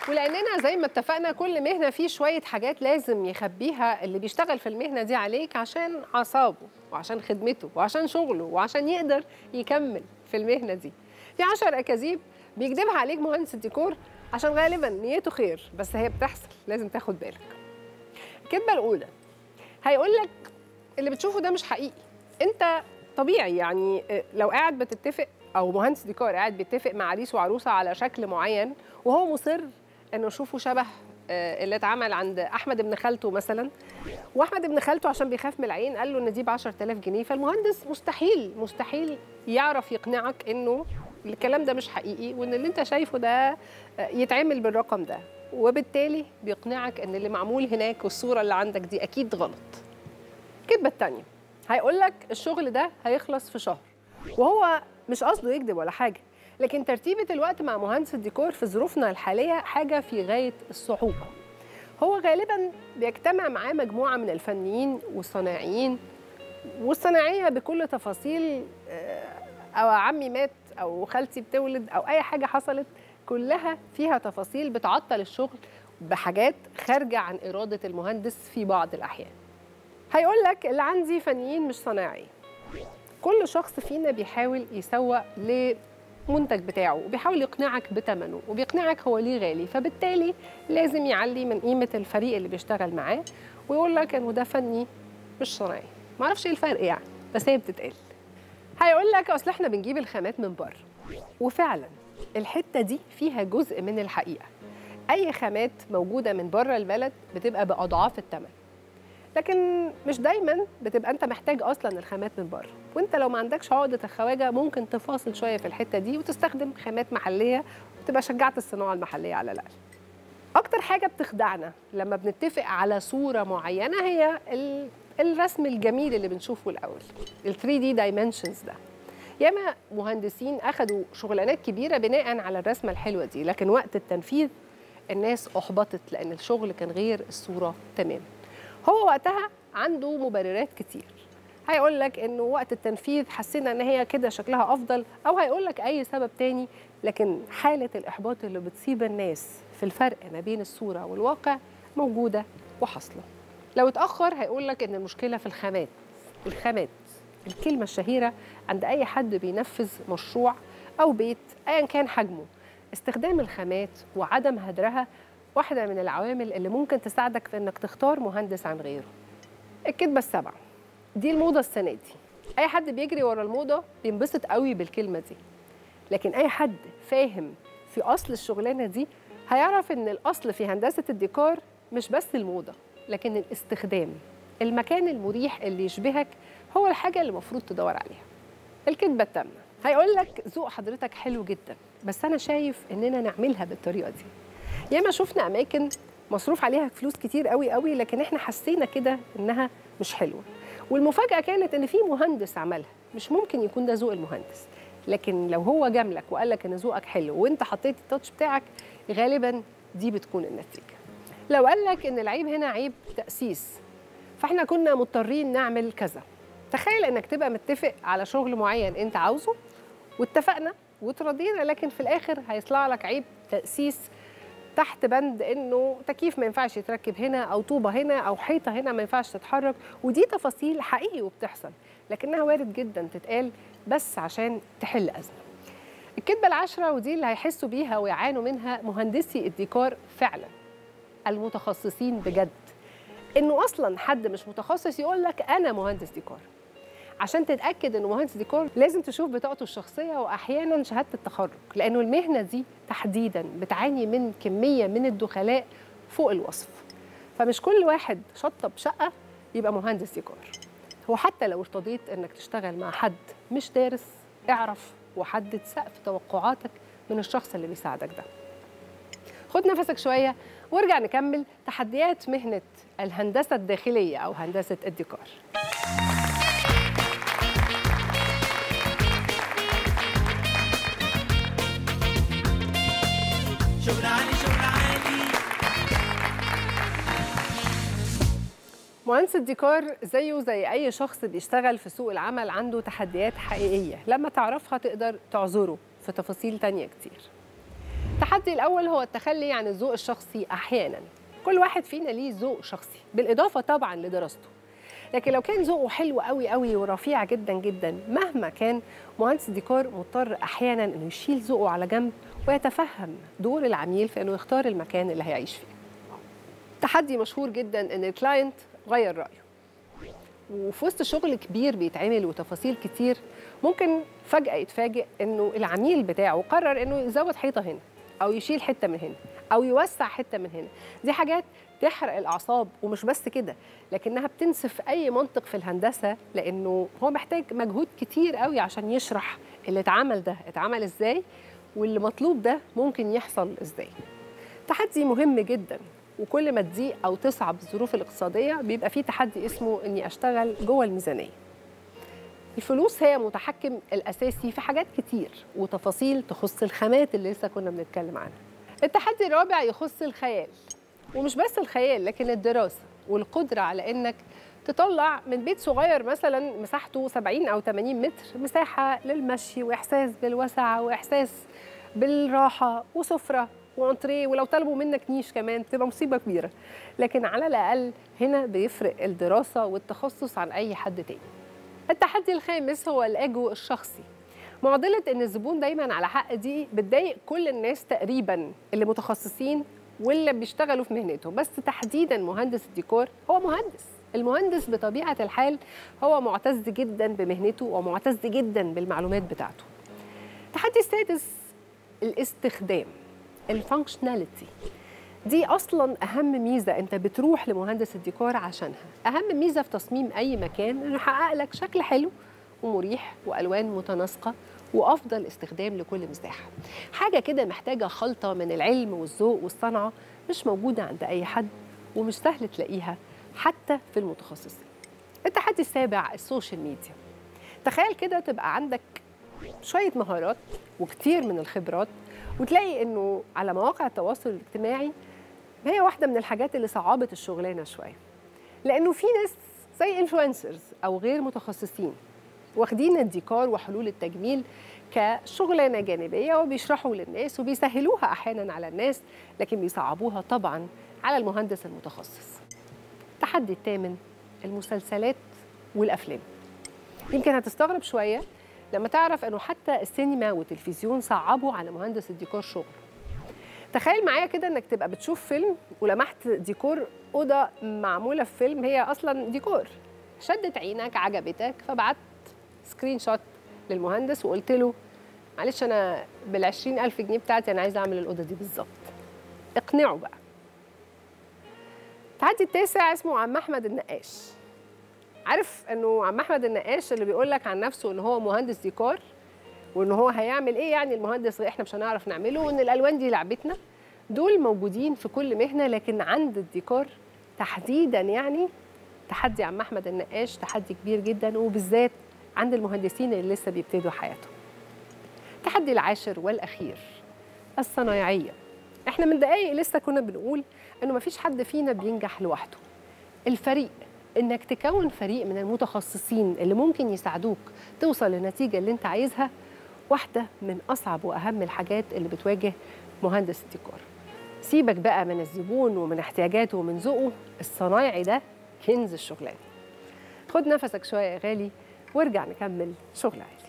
ولاننا زي ما اتفقنا كل مهنه فيه شويه حاجات لازم يخبيها اللي بيشتغل في المهنه دي عليك عشان اعصابه وعشان خدمته وعشان شغله وعشان يقدر يكمل في المهنه دي في 10 اكاذيب بيكذبها عليك مهندس الديكور عشان غالبا نيته خير بس هي بتحصل لازم تاخد بالك الكذبه الاولى هيقول لك اللي بتشوفه ده مش حقيقي انت طبيعي يعني لو قاعد بتتفق او مهندس ديكور قاعد بيتفق مع عريس وعروسه على شكل معين وهو مصر انه يشوفه شبه اللي اتعمل عند احمد ابن خالته مثلا واحمد ابن خالته عشان بيخاف من العين قال له ان دي ب 10000 جنيه فالمهندس مستحيل مستحيل يعرف يقنعك انه الكلام ده مش حقيقي وان اللي انت شايفه ده يتعمل بالرقم ده وبالتالي بيقنعك ان اللي معمول هناك والصوره اللي عندك دي اكيد غلط الكذبه الثانيه هيقول لك الشغل ده هيخلص في شهر وهو مش قصده يكذب ولا حاجه لكن ترتيبة الوقت مع مهندس الديكور في ظروفنا الحالية حاجة في غاية الصعوبة هو غالبا بيجتمع معاه مجموعة من الفنيين والصناعيين والصناعية بكل تفاصيل أو عمي مات أو خالتي بتولد أو أي حاجة حصلت كلها فيها تفاصيل بتعطل الشغل بحاجات خارجة عن إرادة المهندس في بعض الأحيان هيقول لك اللي عندي فنيين مش صناعي كل شخص فينا بيحاول يسوق لمنتج بتاعه وبيحاول يقنعك بثمنه وبيقنعك هو ليه غالي فبالتالي لازم يعلي من قيمه الفريق اللي بيشتغل معاه ويقول لك انه ده فني مش صناعي ما اعرفش ايه الفرق يعني بس هي بتتقال هيقول لك اصل احنا بنجيب الخامات من بره وفعلا الحته دي فيها جزء من الحقيقه اي خامات موجوده من بره البلد بتبقى باضعاف الثمن لكن مش دايما بتبقى انت محتاج اصلا الخامات من بره وانت لو ما عندكش عقده الخواجه ممكن تفاصل شويه في الحته دي وتستخدم خامات محليه وتبقى شجعت الصناعه المحليه على الاقل اكتر حاجه بتخدعنا لما بنتفق على صوره معينه هي الرسم الجميل اللي بنشوفه الاول ال 3 دي دايمنشنز ده ياما مهندسين اخذوا شغلانات كبيره بناء على الرسمه الحلوه دي لكن وقت التنفيذ الناس احبطت لان الشغل كان غير الصوره تماما هو وقتها عنده مبررات كتير هيقول لك انه وقت التنفيذ حسينا ان هي كده شكلها افضل او هيقول لك اي سبب تاني لكن حاله الاحباط اللي بتصيب الناس في الفرق ما بين الصوره والواقع موجوده وحاصله لو اتاخر هيقول لك ان المشكله في الخامات الخامات الكلمه الشهيره عند اي حد بينفذ مشروع او بيت ايا كان حجمه استخدام الخامات وعدم هدرها واحدة من العوامل اللي ممكن تساعدك في انك تختار مهندس عن غيره الكذبة السبعة دي الموضة السنة دي أي حد بيجري ورا الموضة بينبسط قوي بالكلمة دي لكن أي حد فاهم في أصل الشغلانة دي هيعرف إن الأصل في هندسة الديكور مش بس الموضة لكن الاستخدام المكان المريح اللي يشبهك هو الحاجة اللي المفروض تدور عليها الكذبة التامة هيقول لك ذوق حضرتك حلو جدا بس أنا شايف إننا نعملها بالطريقة دي ياما شفنا اماكن مصروف عليها فلوس كتير قوي قوي لكن احنا حسينا كده انها مش حلوه والمفاجاه كانت ان في مهندس عملها مش ممكن يكون ده ذوق المهندس لكن لو هو جاملك وقال لك ان ذوقك حلو وانت حطيت التاتش بتاعك غالبا دي بتكون النتيجه لو قال لك ان العيب هنا عيب تاسيس فاحنا كنا مضطرين نعمل كذا تخيل انك تبقى متفق على شغل معين انت عاوزه واتفقنا وتراضينا لكن في الاخر هيطلع لك عيب تاسيس تحت بند انه تكييف ما ينفعش يتركب هنا او طوبه هنا او حيطه هنا ما ينفعش تتحرك ودي تفاصيل حقيقي وبتحصل لكنها وارد جدا تتقال بس عشان تحل ازمه الكذبه العشره ودي اللي هيحسوا بيها ويعانوا منها مهندسي الديكور فعلا المتخصصين بجد انه اصلا حد مش متخصص يقول لك انا مهندس ديكور عشان تتاكد انه مهندس ديكور لازم تشوف بطاقته الشخصيه واحيانا شهاده التخرج لانه المهنه دي تحديدا بتعاني من كميه من الدخلاء فوق الوصف فمش كل واحد شطب شقه يبقى مهندس ديكور هو حتى لو ارتضيت انك تشتغل مع حد مش دارس اعرف وحدد سقف توقعاتك من الشخص اللي بيساعدك ده خد نفسك شويه وارجع نكمل تحديات مهنه الهندسه الداخليه او هندسه الديكور شغل عالي شغل عالي مهندس الديكور زيه زي اي شخص بيشتغل في سوق العمل عنده تحديات حقيقيه لما تعرفها تقدر تعذره في تفاصيل تانية كتير التحدي الأول هو التخلي عن الذوق الشخصي أحيانا كل واحد فينا ليه ذوق شخصي بالإضافة طبعا لدراسته لكن لو كان ذوقه حلو قوي قوي ورفيع جدا جدا مهما كان مهندس الديكور مضطر أحيانا إنه يشيل ذوقه على جنب ويتفهم دور العميل في إنه يختار المكان اللي هيعيش فيه تحدي مشهور جدا إن الكلاينت غير رأيه وفي وسط شغل كبير بيتعمل وتفاصيل كتير ممكن فجأة يتفاجئ إنه العميل بتاعه قرر إنه يزود حيطة هنا أو يشيل حتة من هنا أو يوسع حتة من هنا دي حاجات تحرق الأعصاب ومش بس كده لكنها بتنسف أي منطق في الهندسة لأنه هو محتاج مجهود كتير قوي عشان يشرح اللي اتعمل ده اتعمل إزاي واللي مطلوب ده ممكن يحصل إزاي تحدي مهم جدا وكل ما تضيق او تصعب الظروف الاقتصاديه بيبقى في تحدي اسمه اني اشتغل جوه الميزانيه الفلوس هي متحكم الاساسي في حاجات كتير وتفاصيل تخص الخامات اللي لسه كنا بنتكلم عنها التحدي الرابع يخص الخيال ومش بس الخيال لكن الدراسه والقدره على انك تطلع من بيت صغير مثلا مساحته 70 او 80 متر مساحه للمشي واحساس بالوسع واحساس بالراحه وسفره وانتريه ولو طلبوا منك نيش كمان تبقى مصيبه كبيره لكن على الاقل هنا بيفرق الدراسه والتخصص عن اي حد تاني التحدي الخامس هو الاجو الشخصي معضله ان الزبون دايما على حق دي بتضايق كل الناس تقريبا اللي متخصصين واللي بيشتغلوا في مهنتهم بس تحديدا مهندس الديكور هو مهندس المهندس بطبيعه الحال هو معتز جدا بمهنته ومعتز جدا بالمعلومات بتاعته التحدي السادس الاستخدام الفانكشناليتي دي اصلا اهم ميزه انت بتروح لمهندس الديكور عشانها اهم ميزه في تصميم اي مكان انه يحقق لك شكل حلو ومريح والوان متناسقه وافضل استخدام لكل مساحه حاجه كده محتاجه خلطه من العلم والذوق والصنعه مش موجوده عند اي حد ومش سهل تلاقيها حتى في المتخصصين التحدي السابع السوشيال ميديا تخيل كده تبقى عندك شويه مهارات وكتير من الخبرات وتلاقي انه على مواقع التواصل الاجتماعي هي واحده من الحاجات اللي صعبت الشغلانه شويه لانه في ناس زي انفلونسرز او غير متخصصين واخدين الديكور وحلول التجميل كشغلانه جانبيه وبيشرحوا للناس وبيسهلوها احيانا على الناس لكن بيصعبوها طبعا على المهندس المتخصص التحدي الثامن المسلسلات والافلام يمكن هتستغرب شويه لما تعرف انه حتى السينما والتلفزيون صعبوا على مهندس الديكور شغل تخيل معايا كده انك تبقى بتشوف فيلم ولمحت ديكور اوضه معموله في فيلم هي اصلا ديكور شدت عينك عجبتك فبعت سكرين شوت للمهندس وقلت له معلش انا بال ألف جنيه بتاعتي انا عايزه اعمل الاوضه دي بالظبط اقنعه بقى التحدي التاسع اسمه عم احمد النقاش عارف انه عم احمد النقاش اللي بيقول لك عن نفسه ان هو مهندس ديكور وان هو هيعمل ايه يعني المهندس احنا مش هنعرف نعمله وان الالوان دي لعبتنا دول موجودين في كل مهنه لكن عند الديكور تحديدا يعني تحدي عم احمد النقاش تحدي كبير جدا وبالذات عند المهندسين اللي لسه بيبتدوا حياتهم التحدي العاشر والاخير الصنايعيه احنا من دقايق لسه كنا بنقول انه مفيش حد فينا بينجح لوحده الفريق انك تكون فريق من المتخصصين اللي ممكن يساعدوك توصل للنتيجه اللي انت عايزها واحده من اصعب واهم الحاجات اللي بتواجه مهندس الديكور سيبك بقى من الزبون ومن احتياجاته ومن ذوقه الصنايعي ده كنز الشغلانه خد نفسك شويه يا غالي وارجع نكمل شغل عادي